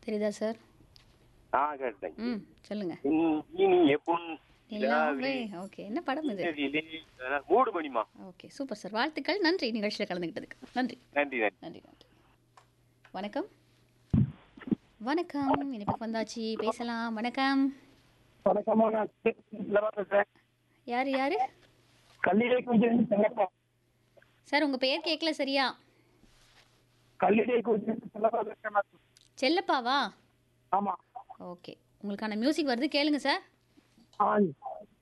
தெரியுதா சார் ஆ கேட்டேன் ம் சொல்லுங்க இனிய பொன் நிலாவே ஓகே என்ன படம் இது நிலவிலே, அஹ், மூடு மணிமா ஓகே சூப்பர் சார் வாழ்த்துக்கள் நன்றி நிகழ்ச்சியில் கலந்துக்கிட்டதுக்கு நன்றி நன்றி நன்றி நன்றி நன்றி வணக்கம் வணக்கம் இனிப்புக்கு வந்தாச்சு பேசலாம் வணக்கம் வணக்கம்மா நான் சிலவா பேசுறேன் யார் யார் கல்லிடை கொஞ்சம் செல்லப்பா சார் உங்கள் பேர் கேட்கல சரியா கல்லிடை கொஞ்சம் செல்லப்பா பேசுறேன் செல்லப்பாவா ஆமா ஓகே உங்களுக்கான மியூசிக் வருது கேளுங்க சார் ஆ